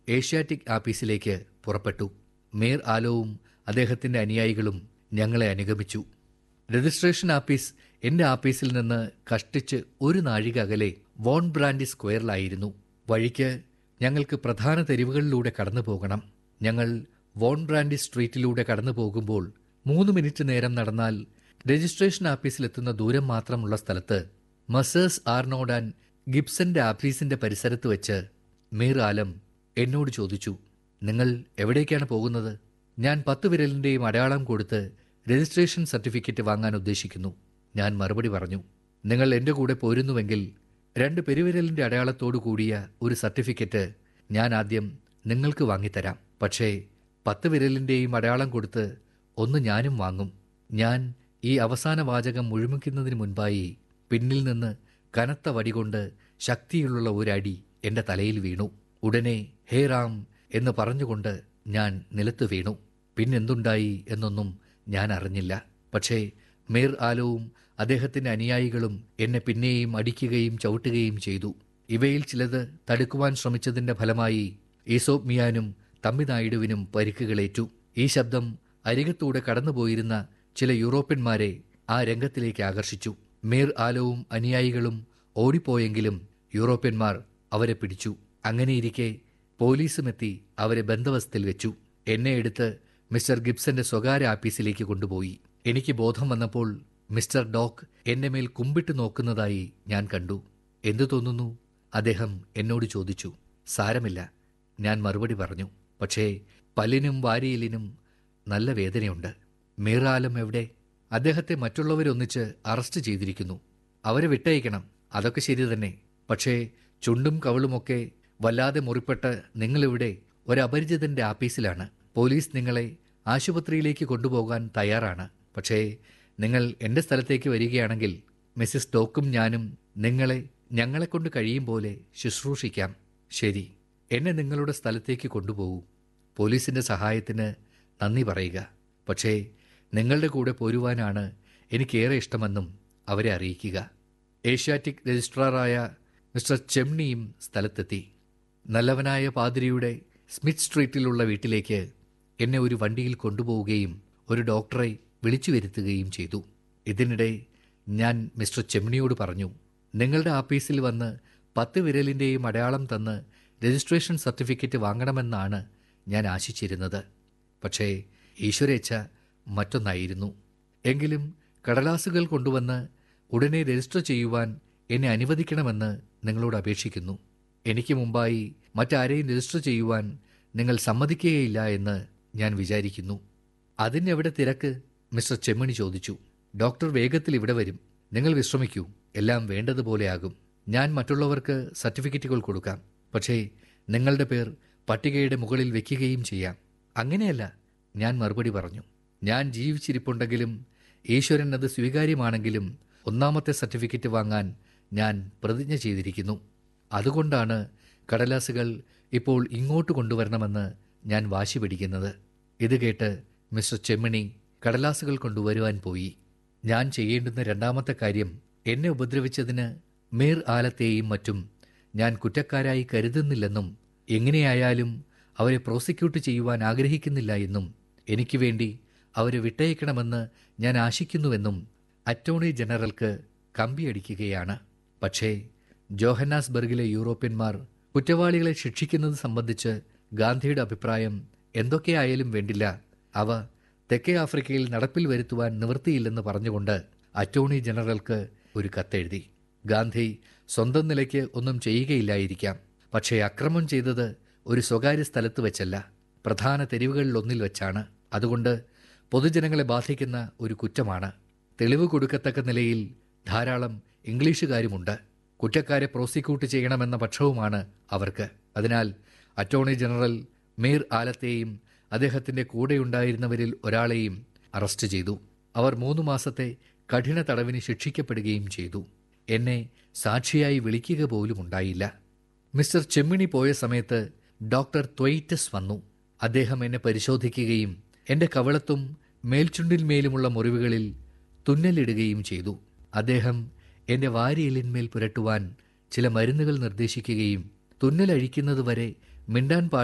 Asiatic ആപ്പീസിലേക്ക് പുറപ്പെട്ടു mayor ആലോവും അദ്ദേഹത്തിന്റെ അനുയായികളും ഞങ്ങളെ അനുഗമിച്ചു രജിസ്ട്രേഷൻ ആപ്പീസ് എന്റെ ആപ്പീസിൽ നിന്ന് കഷ്ടിച്ച് ഒരു നാഴിക അകലെ വോൺ ബ്രാൻഡി സ്ക്വയറിലായിരുന്നു വഴിക്ക് ഞങ്ങൾക്ക് പ്രധാന തെരുവുകളിലൂടെ കടന്നു പോകണം ഞങ്ങൾ വോൺ ബ്രാൻഡി സ്ട്രീറ്റിലൂടെ കടന്നു പോകുമ്പോൾ മൂന്ന് മിനിറ്റ് നേരം നടന്നാൽ രജിസ്ട്രേഷൻ ആപ്പീസിലെത്തുന്ന ദൂരം മാത്രമുള്ള സ്ഥലത്ത് മസേഴ്സ് ആർനോഡ് ആൻഡ് ഗിബ്സന്റെ ആഫീസിന്റെ പരിസരത്ത് വെച്ച് മീർ ആലം എന്നോട് ചോദിച്ചു നിങ്ങൾ എവിടേക്കാണ് പോകുന്നത് ഞാൻ പത്ത് വിരലിന്റെയും അടയാളം കൊടുത്ത് രജിസ്ട്രേഷൻ സർട്ടിഫിക്കറ്റ് വാങ്ങാൻ ഉദ്ദേശിക്കുന്നു ഞാൻ മറുപടി പറഞ്ഞു നിങ്ങൾ എന്റെ കൂടെ പോരുന്നുവെങ്കിൽ രണ്ട് പെരുവിരലിന്റെ അടയാളത്തോടു കൂടിയ ഒരു സർട്ടിഫിക്കറ്റ് ഞാൻ ആദ്യം നിങ്ങൾക്ക് വാങ്ങിത്തരാം പക്ഷേ പത്ത് വിരലിന്റെയും അടയാളം കൊടുത്ത് ഒന്ന് ഞാനും വാങ്ങും ഞാൻ ഈ അവസാന വാചകം മുഴുമിക്കുന്നതിന് മുൻപായി പിന്നിൽ നിന്ന് കനത്ത വടികൊണ്ട് ശക്തിയുള്ള ഒരടി എന്റെ തലയിൽ വീണു ഉടനെ ഹേ റാം എന്ന് പറഞ്ഞുകൊണ്ട് ഞാൻ നിലത്ത് വീണു പിന്നെന്തുണ്ടായി എന്നൊന്നും ഞാൻ അറിഞ്ഞില്ല പക്ഷേ മേർ ആലവും അദ്ദേഹത്തിന്റെ അനുയായികളും എന്നെ പിന്നെയും അടിക്കുകയും ചവിട്ടുകയും ചെയ്തു ഇവയിൽ ചിലത് തടുക്കുവാൻ ശ്രമിച്ചതിന്റെ ഫലമായി ഈസോപ് മിയാനും തമ്മിനായിഡുവിനും പരിക്കുകളേറ്റു ഈ ശബ്ദം അരികത്തൂടെ കടന്നുപോയിരുന്ന ചില യൂറോപ്യന്മാരെ ആ രംഗത്തിലേക്ക് ആകർഷിച്ചു മേർ ആലവും അനുയായികളും ഓടിപ്പോയെങ്കിലും യൂറോപ്യന്മാർ അവരെ പിടിച്ചു അങ്ങനെയിരിക്കെ പോലീസുമെത്തി അവരെ ബന്ധവസ്ഥയിൽ വെച്ചു എന്നെ എടുത്ത് മിസ്റ്റർ ഗിബ്സന്റെ സ്വകാര്യ ആപ്പീസിലേക്ക് കൊണ്ടുപോയി എനിക്ക് ബോധം വന്നപ്പോൾ മിസ്റ്റർ ഡോക്ക് എന്റെ മേൽ കുമ്പിട്ട് നോക്കുന്നതായി ഞാൻ കണ്ടു എന്തു തോന്നുന്നു അദ്ദേഹം എന്നോട് ചോദിച്ചു സാരമില്ല ഞാൻ മറുപടി പറഞ്ഞു പക്ഷേ പല്ലിനും വാരിയലിനും നല്ല വേദനയുണ്ട് മീറാലം എവിടെ അദ്ദേഹത്തെ മറ്റുള്ളവരൊന്നിച്ച് അറസ്റ്റ് ചെയ്തിരിക്കുന്നു അവരെ വിട്ടയക്കണം അതൊക്കെ ശരി തന്നെ പക്ഷേ ചുണ്ടും കവളുമൊക്കെ വല്ലാതെ മുറിപ്പെട്ട് നിങ്ങളിവിടെ ഒരപരിചിതന്റെ ആപ്പീസിലാണ് പോലീസ് നിങ്ങളെ ആശുപത്രിയിലേക്ക് കൊണ്ടുപോകാൻ തയ്യാറാണ് പക്ഷേ നിങ്ങൾ എന്റെ സ്ഥലത്തേക്ക് വരികയാണെങ്കിൽ മിസ്സിസ് ടോക്കും ഞാനും നിങ്ങളെ ഞങ്ങളെക്കൊണ്ട് കഴിയും പോലെ ശുശ്രൂഷിക്കാം ശരി എന്നെ നിങ്ങളുടെ സ്ഥലത്തേക്ക് കൊണ്ടുപോകൂ പോലീസിന്റെ സഹായത്തിന് നന്ദി പറയുക പക്ഷേ നിങ്ങളുടെ കൂടെ പോരുവാനാണ് എനിക്കേറെ ഇഷ്ടമെന്നും അവരെ അറിയിക്കുക ഏഷ്യാറ്റിക് രജിസ്ട്രാറായ മിസ്റ്റർ ചെമ്നിയും സ്ഥലത്തെത്തി നല്ലവനായ പാതിരിയുടെ സ്മിത്ത് സ്ട്രീറ്റിലുള്ള വീട്ടിലേക്ക് എന്നെ ഒരു വണ്ടിയിൽ കൊണ്ടുപോവുകയും ഒരു ഡോക്ടറെ വിളിച്ചു വരുത്തുകയും ചെയ്തു ഇതിനിടെ ഞാൻ മിസ്റ്റർ ചെമ്നിയോട് പറഞ്ഞു നിങ്ങളുടെ ആപ്പീസിൽ വന്ന് പത്ത് വിരലിൻ്റെയും അടയാളം തന്ന് രജിസ്ട്രേഷൻ സർട്ടിഫിക്കറ്റ് വാങ്ങണമെന്നാണ് ഞാൻ ആശിച്ചിരുന്നത് പക്ഷേ ഈശ്വരേച്ഛ മറ്റൊന്നായിരുന്നു എങ്കിലും കടലാസുകൾ കൊണ്ടുവന്ന് ഉടനെ രജിസ്റ്റർ ചെയ്യുവാൻ എന്നെ അനുവദിക്കണമെന്ന് നിങ്ങളോട് അപേക്ഷിക്കുന്നു എനിക്ക് മുമ്പായി മറ്റാരെയും രജിസ്റ്റർ ചെയ്യുവാൻ നിങ്ങൾ സമ്മതിക്കുകയില്ല എന്ന് ഞാൻ വിചാരിക്കുന്നു അതിനെവിടെ തിരക്ക് മിസ്റ്റർ ചെമ്മണി ചോദിച്ചു ഡോക്ടർ വേഗത്തിൽ ഇവിടെ വരും നിങ്ങൾ വിശ്രമിക്കൂ എല്ലാം വേണ്ടതുപോലെയാകും ഞാൻ മറ്റുള്ളവർക്ക് സർട്ടിഫിക്കറ്റുകൾ കൊടുക്കാം പക്ഷേ നിങ്ങളുടെ പേർ പട്ടികയുടെ മുകളിൽ വെക്കുകയും ചെയ്യാം അങ്ങനെയല്ല ഞാൻ മറുപടി പറഞ്ഞു ഞാൻ ജീവിച്ചിരിപ്പുണ്ടെങ്കിലും ഈശ്വരൻ അത് സ്വീകാര്യമാണെങ്കിലും ഒന്നാമത്തെ സർട്ടിഫിക്കറ്റ് വാങ്ങാൻ ഞാൻ പ്രതിജ്ഞ ചെയ്തിരിക്കുന്നു അതുകൊണ്ടാണ് കടലാസുകൾ ഇപ്പോൾ ഇങ്ങോട്ട് കൊണ്ടുവരണമെന്ന് ഞാൻ വാശി പിടിക്കുന്നത് ഇത് കേട്ട് മിസ്റ്റർ ചെമ്മണി കടലാസുകൾ കൊണ്ടുവരുവാൻ പോയി ഞാൻ ചെയ്യേണ്ടുന്ന രണ്ടാമത്തെ കാര്യം എന്നെ ഉപദ്രവിച്ചതിന് മേർ ആലത്തെയും മറ്റും ഞാൻ കുറ്റക്കാരായി കരുതുന്നില്ലെന്നും എങ്ങനെയായാലും അവരെ പ്രോസിക്യൂട്ട് ചെയ്യുവാൻ ആഗ്രഹിക്കുന്നില്ല എന്നും എനിക്ക് വേണ്ടി അവരെ വിട്ടയക്കണമെന്ന് ഞാൻ ആശിക്കുന്നുവെന്നും അറ്റോർണി ജനറൽക്ക് കമ്പിയടിക്കുകയാണ് പക്ഷേ ജോഹന്നാസ്ബർഗിലെ യൂറോപ്യന്മാർ കുറ്റവാളികളെ ശിക്ഷിക്കുന്നത് സംബന്ധിച്ച് ഗാന്ധിയുടെ അഭിപ്രായം എന്തൊക്കെയായാലും വേണ്ടില്ല അവ തെക്കേ ആഫ്രിക്കയിൽ നടപ്പിൽ വരുത്തുവാൻ നിവൃത്തിയില്ലെന്ന് പറഞ്ഞുകൊണ്ട് അറ്റോർണി ജനറൽക്ക് ഒരു കത്തെഴുതി ഗാന്ധി സ്വന്തം നിലയ്ക്ക് ഒന്നും ചെയ്യുകയില്ലായിരിക്കാം പക്ഷേ അക്രമം ചെയ്തത് ഒരു സ്വകാര്യ സ്ഥലത്ത് വെച്ചല്ല പ്രധാന തെരുവുകളിലൊന്നിൽ വെച്ചാണ് അതുകൊണ്ട് പൊതുജനങ്ങളെ ബാധിക്കുന്ന ഒരു കുറ്റമാണ് തെളിവ് കൊടുക്കത്തക്ക നിലയിൽ ധാരാളം ഇംഗ്ലീഷുകാരുമുണ്ട് കുറ്റക്കാരെ പ്രോസിക്യൂട്ട് ചെയ്യണമെന്ന പക്ഷവുമാണ് അവർക്ക് അതിനാൽ അറ്റോർണി ജനറൽ മീർ ആലത്തെയും അദ്ദേഹത്തിന്റെ കൂടെയുണ്ടായിരുന്നവരിൽ ഒരാളെയും അറസ്റ്റ് ചെയ്തു അവർ മൂന്ന് മാസത്തെ കഠിന തടവിന് ശിക്ഷിക്കപ്പെടുകയും ചെയ്തു എന്നെ സാക്ഷിയായി വിളിക്കുക പോലും ഉണ്ടായില്ല മിസ്റ്റർ ചെമ്മിണി പോയ സമയത്ത് ഡോക്ടർ ത്വൈറ്റസ് വന്നു അദ്ദേഹം എന്നെ പരിശോധിക്കുകയും എന്റെ കവളത്തും മേൽചുണ്ടിന്മേലുമുള്ള മുറിവുകളിൽ തുന്നലിടുകയും ചെയ്തു അദ്ദേഹം എന്റെ വാരിയലിന്മേൽ പുരട്ടുവാൻ ചില മരുന്നുകൾ നിർദ്ദേശിക്കുകയും തുന്നലഴിക്കുന്നതുവരെ മിണ്ടാൻ പാടില്ല